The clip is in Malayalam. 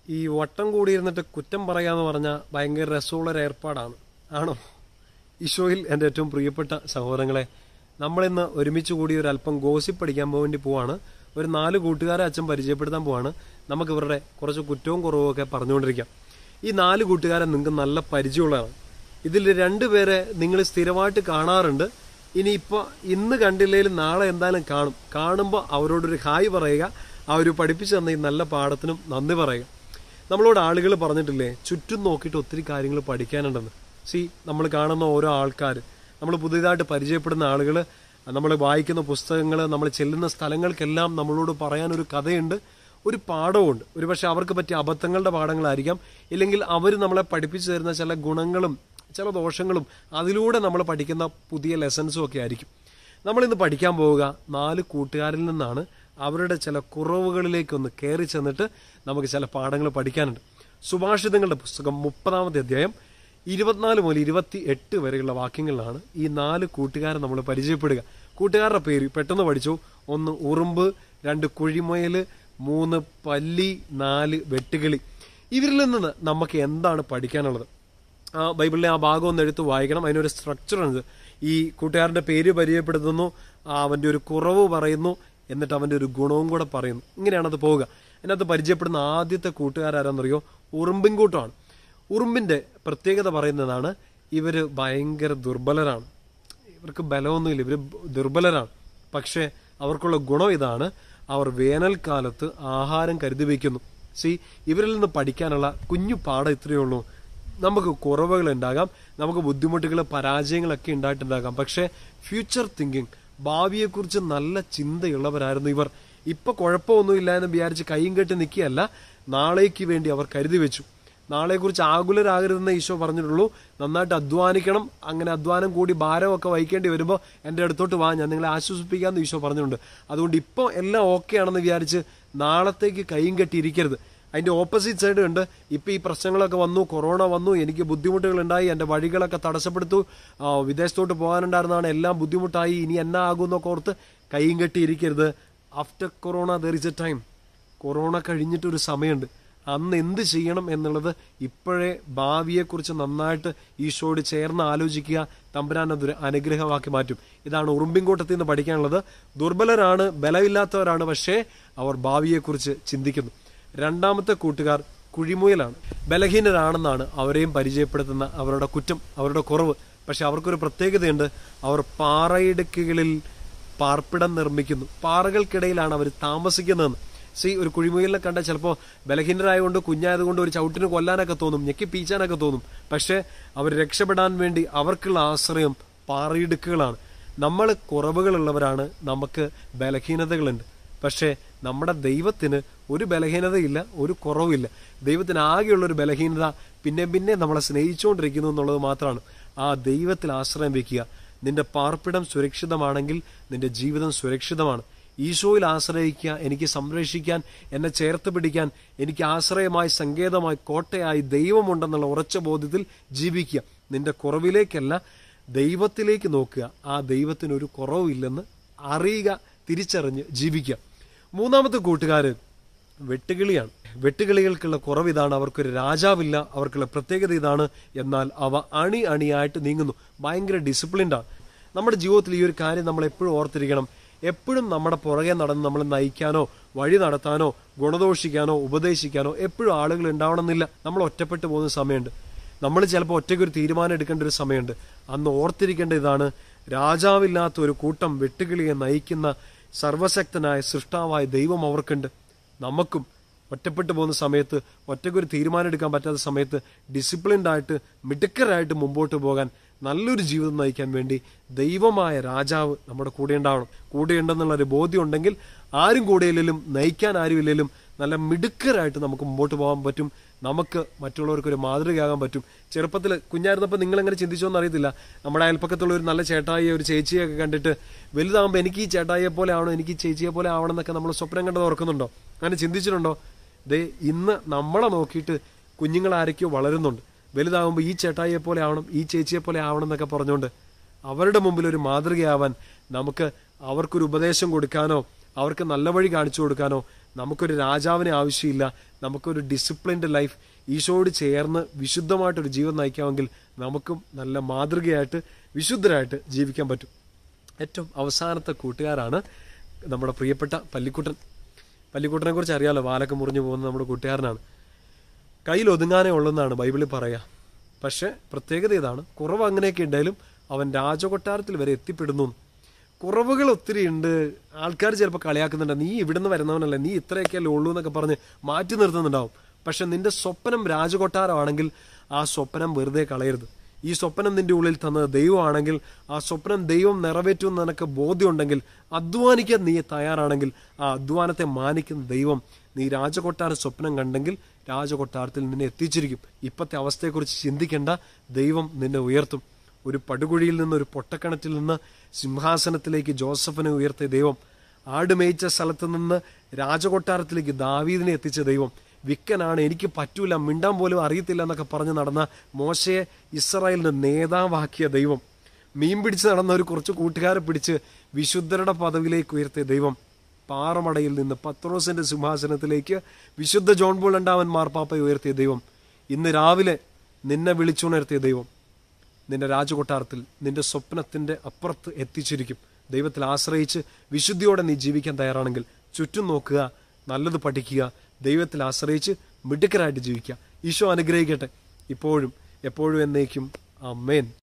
ഈ വട്ടം കൂടിയിരുന്നിട്ട് കുറ്റം പറയാന്ന് പറഞ്ഞാൽ ഭയങ്കര രസമുള്ള ഒരു ഏർപ്പാടാണ് ആണോ ഈശോയിൽ എൻ്റെ ഏറ്റവും പ്രിയപ്പെട്ട സഹോദരങ്ങളെ നമ്മളിന്ന് ഒരുമിച്ച് കൂടി ഒരു അല്പം ഗോസിപ്പ് പഠിക്കാൻ വേണ്ടി പോവാണ് ഒരു നാല് കൂട്ടുകാരെ അച്ഛൻ പരിചയപ്പെടുത്താൻ പോവാണ് നമുക്ക് ഇവരുടെ കുറച്ച് കുറ്റവും കുറവും ഒക്കെ പറഞ്ഞുകൊണ്ടിരിക്കാം ഈ നാല് കൂട്ടുകാരെ നിങ്ങൾക്ക് നല്ല പരിചയമുള്ളതാണ് ഇതിൽ രണ്ടുപേരെ നിങ്ങൾ സ്ഥിരമായിട്ട് കാണാറുണ്ട് ഇനിയിപ്പോ ഇന്ന് കണ്ടില്ലെങ്കിലും നാളെ എന്തായാലും കാണും കാണുമ്പോൾ അവരോടൊരു ഹായ് പറയുക അവർ പഠിപ്പിച്ചു തന്ന ഈ നല്ല പാഠത്തിനും നന്ദി പറയുക നമ്മളോട് ആളുകൾ പറഞ്ഞിട്ടില്ലേ ചുറ്റും നോക്കിയിട്ട് ഒത്തിരി കാര്യങ്ങൾ പഠിക്കാനുണ്ടെന്ന് സി നമ്മൾ കാണുന്ന ഓരോ ആൾക്കാർ നമ്മൾ പുതിയതായിട്ട് പരിചയപ്പെടുന്ന ആളുകൾ നമ്മൾ വായിക്കുന്ന പുസ്തകങ്ങൾ നമ്മൾ ചെല്ലുന്ന സ്ഥലങ്ങൾക്കെല്ലാം നമ്മളോട് പറയാനൊരു കഥയുണ്ട് ഒരു പാഠമുണ്ട് ഒരുപക്ഷെ അവർക്ക് പറ്റിയ അബദ്ധങ്ങളുടെ പാഠങ്ങളായിരിക്കാം ഇല്ലെങ്കിൽ അവർ നമ്മളെ പഠിപ്പിച്ചു തരുന്ന ചില ഗുണങ്ങളും ചില ദോഷങ്ങളും അതിലൂടെ നമ്മൾ പഠിക്കുന്ന പുതിയ ലെസൺസും ഒക്കെ ആയിരിക്കും നമ്മളിന്ന് പഠിക്കാൻ പോവുക നാല് കൂട്ടുകാരിൽ നിന്നാണ് അവരുടെ ചില കുറവുകളിലേക്കൊന്ന് കയറി ചെന്നിട്ട് നമുക്ക് ചില പാഠങ്ങൾ പഠിക്കാനുണ്ട് സുഭാഷിതങ്ങളുടെ പുസ്തകം മുപ്പതാമത്തെ അധ്യായം ഇരുപത്തിനാല് മുതൽ ഇരുപത്തി എട്ട് വരെയുള്ള വാക്യങ്ങളിലാണ് ഈ നാല് കൂട്ടുകാരെ നമ്മൾ പരിചയപ്പെടുക കൂട്ടുകാരുടെ പേര് പെട്ടെന്ന് പഠിച്ചു ഒന്ന് ഉറുമ്പ് രണ്ട് കുഴിമുയല് മൂന്ന് പല്ലി നാല് വെട്ടുകിളി ഇവരിൽ നിന്ന് നമുക്ക് എന്താണ് പഠിക്കാനുള്ളത് ആ ബൈബിളിലെ ആ ഭാഗം ഒന്ന് എടുത്ത് വായിക്കണം അതിനൊരു സ്ട്രക്ചർ ഉണ്ട് ഈ കൂട്ടുകാരന്റെ പേര് പരിചയപ്പെടുത്തുന്നു ആ അവന്റെ ഒരു കുറവ് പറയുന്നു എന്നിട്ട് അവന്റെ ഒരു ഗുണവും കൂടെ പറയുന്നു ഇങ്ങനെയാണ് അത് പോവുക അതിനകത്ത് പരിചയപ്പെടുന്ന ആദ്യത്തെ കൂട്ടുകാരാരെന്നറിയോ ഉറുമ്പിൻകൂട്ടമാണ് ഉറുമ്പിന്റെ പ്രത്യേകത പറയുന്നതാണ് ഇവര് ഭയങ്കര ദുർബലരാണ് ഇവർക്ക് ബലമൊന്നുമില്ല ഇവര് ദുർബലരാണ് പക്ഷേ അവർക്കുള്ള ഗുണം ഇതാണ് അവർ വേനൽക്കാലത്ത് ആഹാരം കരുതി വയ്ക്കുന്നു സി ഇവരിൽ നിന്ന് പഠിക്കാനുള്ള കുഞ്ഞു പാഠം ഇത്രയേ ഉള്ളൂ നമുക്ക് കുറവുകൾ ഉണ്ടാകാം നമുക്ക് ബുദ്ധിമുട്ടുകൾ പരാജയങ്ങളൊക്കെ ഉണ്ടായിട്ടുണ്ടാകാം പക്ഷേ ഫ്യൂച്ചർ തിങ്കിങ് ഭാവിയെക്കുറിച്ച് നല്ല ചിന്തയുള്ളവരായിരുന്നു ഇവർ ഇപ്പൊ കുഴപ്പമൊന്നുമില്ല എന്ന് വിചാരിച്ച് കൈയും കെട്ടി നിൽക്കുകയല്ല നാളേക്ക് വേണ്ടി അവർ കരുതി വെച്ചു നാളെക്കുറിച്ച് ആകുലരാകരുതെന്ന് ഈശോ പറഞ്ഞിട്ടുള്ളൂ നന്നായിട്ട് അധ്വാനിക്കണം അങ്ങനെ അധ്വാനം കൂടി ഭാരമൊക്കെ വഹിക്കേണ്ടി വരുമ്പോൾ എൻ്റെ അടുത്തോട്ട് വാ ഞാൻ നിങ്ങളെ ആശ്വസിപ്പിക്കാമെന്ന് ഈശോ പറഞ്ഞിട്ടുണ്ട് അതുകൊണ്ട് ഇപ്പോൾ എല്ലാം ഓക്കെ ആണെന്ന് വിചാരിച്ച് നാളത്തേക്ക് കൈയും കെട്ടിയിരിക്കരുത് അതിന്റെ ഓപ്പോസിറ്റ് സൈഡ് ഉണ്ട് ഇപ്പൊ ഈ പ്രശ്നങ്ങളൊക്കെ വന്നു കൊറോണ വന്നു എനിക്ക് ബുദ്ധിമുട്ടുകൾ ഉണ്ടായി എന്റെ വഴികളൊക്കെ തടസ്സപ്പെടുത്തു ആ, വിദേശത്തോട്ട് പോകാനുണ്ടായിരുന്നതാണ് എല്ലാം ബുദ്ധിമുട്ടായി ഇനി എന്നാ ആകുമെന്നൊക്കെ ഓർത്ത് കൈയും കെട്ടിയിരിക്കരുത് after corona there is a time corona കഴിഞ്ഞിട്ടൊരു സമയമുണ്ട് അന്ന് എന്ത് ചെയ്യണം എന്നുള്ളത് ഇപ്പോഴേ ഭാവിയെക്കുറിച്ച് നന്നായിട്ട് ഈശോയോട് ചേർന്ന് ആലോചിക്കുക തമ്പുരാൻ അതൊരു അനുഗ്രഹമാക്കി മാറ്റും ഇതാണ് ഉറുമ്പിൻകൂട്ടത്തിൽ നിന്ന് പഠിക്കാനുള്ളത് ദുർബലരാണ് ബലമില്ലാത്തവരാണ് പക്ഷേ അവർ ഭാവിയെക്കുറിച്ച് ചിന്തിക്കുന്നു രണ്ടാമത്തെ കൂട്ടുകാർ കുഴിമുയലാണ് ബലഹീനരാണെന്നാണ് അവരെയും പരിചയപ്പെടുത്തുന്ന അവരുടെ കുറ്റം അവരുടെ കുറവ് പക്ഷെ അവർക്കൊരു പ്രത്യേകതയുണ്ട് അവർ പാറയിടുക്കുകളിൽ പാർപ്പിടം നിർമ്മിക്കുന്നു പാറകൾക്കിടയിലാണ് അവർ താമസിക്കുന്നതെന്ന് സി ഒരു കുഴിമുയലിനെ കണ്ട ചിലപ്പോൾ ബലഹീനരായതുകൊണ്ട് കുഞ്ഞായതുകൊണ്ട് ഒരു ചവിട്ടിന് കൊല്ലാനൊക്കെ തോന്നും ഞെക്കി പീച്ചാനൊക്കെ തോന്നും പക്ഷെ അവർ രക്ഷപ്പെടാൻ വേണ്ടി അവർക്കുള്ള ആശ്രയം പാറയിടുക്കുകളാണ് നമ്മൾ കുറവുകളുള്ളവരാണ് നമുക്ക് ബലഹീനതകളുണ്ട് പക്ഷേ നമ്മുടെ ദൈവത്തിന് ഒരു ബലഹീനതയില്ല ഒരു കുറവില്ല ദൈവത്തിന് ആകെയുള്ള ഒരു ബലഹീനത പിന്നെ പിന്നെ നമ്മളെ സ്നേഹിച്ചുകൊണ്ടിരിക്കുന്നു എന്നുള്ളത് മാത്രമാണ് ആ ദൈവത്തിൽ ആശ്രയം വെക്കുക നിന്റെ പാർപ്പിടം സുരക്ഷിതമാണെങ്കിൽ നിന്റെ ജീവിതം സുരക്ഷിതമാണ് ഈശോയിൽ ആശ്രയിക്കുക എനിക്ക് സംരക്ഷിക്കാൻ എന്നെ ചേർത്ത് പിടിക്കാൻ എനിക്ക് ആശ്രയമായി സങ്കേതമായി കോട്ടയായി ദൈവമുണ്ടെന്നുള്ള ഉറച്ച ബോധ്യത്തിൽ ജീവിക്കുക നിന്റെ കുറവിലേക്കല്ല ദൈവത്തിലേക്ക് നോക്കുക ആ ദൈവത്തിന് ഒരു കുറവില്ലെന്ന് അറിയുക തിരിച്ചറിഞ്ഞ് ജീവിക്കുക മൂന്നാമത്തെ കൂട്ടുകാര് വെട്ടുകിളിയാണ് വെട്ടുകിളികൾക്കുള്ള കുറവ് ഇതാണ് അവർക്കൊരു രാജാവില്ല അവർക്കുള്ള പ്രത്യേകത ഇതാണ് എന്നാൽ അവ അണി അണിയായിട്ട് നീങ്ങുന്നു ഭയങ്കര ഡിസിപ്ലിൻഡാണ് നമ്മുടെ ജീവിതത്തിൽ ഈ ഒരു കാര്യം നമ്മൾ എപ്പോഴും ഓർത്തിരിക്കണം എപ്പോഴും നമ്മുടെ പുറകെ നടന്ന് നമ്മൾ നയിക്കാനോ വഴി നടത്താനോ ഗുണദോഷിക്കാനോ ഉപദേശിക്കാനോ എപ്പോഴും ആളുകൾ ഉണ്ടാവണമെന്നില്ല നമ്മൾ ഒറ്റപ്പെട്ടു പോകുന്ന സമയമുണ്ട് നമ്മൾ ചിലപ്പോൾ ഒറ്റയ്ക്ക് ഒരു തീരുമാനം എടുക്കേണ്ട ഒരു സമയമുണ്ട് അന്ന് ഓർത്തിരിക്കേണ്ട ഇതാണ് രാജാവില്ലാത്ത ഒരു കൂട്ടം വെട്ടുകിളിയെ നയിക്കുന്ന സർവശക്തനായ സൃഷ്ടാവായ ദൈവം അവർക്കുണ്ട് നമുക്കും ഒറ്റപ്പെട്ടു പോകുന്ന സമയത്ത് ഒറ്റയ്ക്കൊരു തീരുമാനം എടുക്കാൻ പറ്റാത്ത സമയത്ത് ഡിസിപ്ലിൻഡ് ആയിട്ട് മിടുക്കരായിട്ട് മുമ്പോട്ട് പോകാൻ നല്ലൊരു ജീവിതം നയിക്കാൻ വേണ്ടി ദൈവമായ രാജാവ് നമ്മുടെ കൂടെ ഉണ്ടാവണം കൂടെ ഉണ്ടെന്നുള്ള ഒരു ബോധ്യം ഉണ്ടെങ്കിൽ ആരും കൂടെയില്ലെങ്കിലും നയിക്കാൻ ആരുമില്ലെങ്കിലും നല്ല മിടുക്കരായിട്ട് നമുക്ക് മുമ്പോട്ട് പോകാൻ പറ്റും നമുക്ക് മറ്റുള്ളവർക്ക് ഒരു മാതൃകയാകാൻ പറ്റും ചെറുപ്പത്തിൽ കുഞ്ഞായിരുന്നപ്പോൾ നിങ്ങൾ എങ്ങനെ ചിന്തിച്ചോന്ന് അറിയത്തില്ല നമ്മുടെ അയൽപ്പക്കത്തുള്ള ഒരു നല്ല ചേട്ടായിയെ ഒരു ചേച്ചിയൊക്കെ കണ്ടിട്ട് വലുതാകുമ്പോൾ എനിക്ക് ഈ ചേട്ടായിയെ പോലെ ആവണം എനിക്ക് ഈ ചേച്ചിയെ പോലെ ആവണം എന്നൊക്കെ നമ്മൾ സ്വപ്നം കണ്ടത് ഓർക്കുന്നുണ്ടോ അങ്ങനെ ചിന്തിച്ചിട്ടുണ്ടോ ദേ ഇന്ന് നമ്മളെ നോക്കിയിട്ട് കുഞ്ഞുങ്ങൾ ആരൊക്കെയോ വളരുന്നുണ്ട് വലുതാകുമ്പോൾ ഈ ചേട്ടായിയെ പോലെ ആവണം ഈ ചേച്ചിയെ പോലെ ആവണം എന്നൊക്കെ പറഞ്ഞുകൊണ്ട് അവരുടെ മുമ്പിൽ ഒരു മാതൃകയാവാൻ നമുക്ക് അവർക്കൊരു ഉപദേശം കൊടുക്കാനോ അവർക്ക് നല്ല വഴി കാണിച്ചു കൊടുക്കാനോ നമുക്കൊരു രാജാവിനെ ആവശ്യമില്ല നമുക്കൊരു ഡിസിപ്ലിൻഡ് ലൈഫ് ഈശോയോട് ചേർന്ന് വിശുദ്ധമായിട്ടൊരു ജീവൻ നയിക്കാമെങ്കിൽ നമുക്കും നല്ല മാതൃകയായിട്ട് വിശുദ്ധരായിട്ട് ജീവിക്കാൻ പറ്റും ഏറ്റവും അവസാനത്തെ കൂട്ടുകാരാണ് നമ്മുടെ പ്രിയപ്പെട്ട പല്ലിക്കുട്ടൻ പല്ലിക്കുട്ടനെ കുറിച്ച് അറിയാലോ വാലൊക്കെ മുറിഞ്ഞു പോകുന്ന നമ്മുടെ കൂട്ടുകാരനാണ് കയ്യിൽ ഒതുങ്ങാനേ ഉള്ളെന്നാണ് ബൈബിളിൽ പറയുക പക്ഷെ പ്രത്യേകത ഇതാണ് കുറവ് അങ്ങനെയൊക്കെ ഉണ്ടായാലും അവൻ രാജകൊട്ടാരത്തിൽ വരെ എത്തിപ്പെടുന്നു കുറവുകൾ ഒത്തിരി ഉണ്ട് ആൾക്കാർ ചിലപ്പോൾ കളിയാക്കുന്നുണ്ട് നീ ഇവിടുന്ന് വരുന്നവനല്ലേ നീ ഇത്രയൊക്കെയല്ലേ ഉള്ളൂ എന്നൊക്കെ പറഞ്ഞ് മാറ്റി നിർത്തുന്നുണ്ടാവും പക്ഷെ നിന്റെ സ്വപ്നം രാജകൊട്ടാരമാണെങ്കിൽ ആ സ്വപ്നം വെറുതെ കളയരുത് ഈ സ്വപ്നം നിന്റെ ഉള്ളിൽ തന്നത് ദൈവമാണെങ്കിൽ ആ സ്വപ്നം ദൈവം നിറവേറ്റുമെന്ന് നിനക്ക് ബോധ്യമുണ്ടെങ്കിൽ അധ്വാനിക്കാൻ നീ തയ്യാറാണെങ്കിൽ ആ അധ്വാനത്തെ മാനിക്കുന്ന ദൈവം നീ രാജകൊട്ടാര സ്വപ്നം കണ്ടെങ്കിൽ രാജകൊട്ടാരത്തിൽ നിന്നെ എത്തിച്ചിരിക്കും ഇപ്പോഴത്തെ അവസ്ഥയെക്കുറിച്ച് ചിന്തിക്കേണ്ട ദൈവം നിന്നെ ഉയർത്തും ഒരു പടുകുഴിയിൽ നിന്ന് ഒരു പൊട്ടക്കിണറ്റിൽ നിന്ന് സിംഹാസനത്തിലേക്ക് ജോസഫിനെ ഉയർത്തിയ ദൈവം ആട് മേയിച്ച സ്ഥലത്ത് നിന്ന് രാജകൊട്ടാരത്തിലേക്ക് ദാവീദിനെ എത്തിച്ച ദൈവം വിക്കനാണ് എനിക്ക് പറ്റൂല മിണ്ടാൻ പോലും അറിയത്തില്ല എന്നൊക്കെ പറഞ്ഞ് നടന്ന മോശയെ ഇസ്രായേലിന് നേതാവാക്കിയ ദൈവം മീൻ പിടിച്ച് നടന്ന ഒരു കുറച്ച് കൂട്ടുകാരെ പിടിച്ച് വിശുദ്ധരുടെ പദവിയിലേക്ക് ഉയർത്തിയ ദൈവം പാറമടയിൽ നിന്ന് പത്രോസിന്റെ സിംഹാസനത്തിലേക്ക് വിശുദ്ധ ജോൺ പോൾ രണ്ടാമൻ മാർപ്പാപ്പയെ ഉയർത്തിയ ദൈവം ഇന്ന് രാവിലെ നിന്നെ വിളിച്ചുണർത്തിയ ദൈവം നിന്റെ രാജകൊട്ടാരത്തിൽ നിന്റെ സ്വപ്നത്തിന്റെ അപ്പുറത്ത് എത്തിച്ചിരിക്കും ദൈവത്തിൽ ആശ്രയിച്ച് വിശുദ്ധിയോടെ നീ ജീവിക്കാൻ തയ്യാറാണെങ്കിൽ ചുറ്റും നോക്കുക നല്ലത് പഠിക്കുക ദൈവത്തിൽ ആശ്രയിച്ച് മിടുക്കരായിട്ട് ജീവിക്കുക ഈശോ അനുഗ്രഹിക്കട്ടെ ഇപ്പോഴും എപ്പോഴും എന്നേക്കും അമ്മേൻ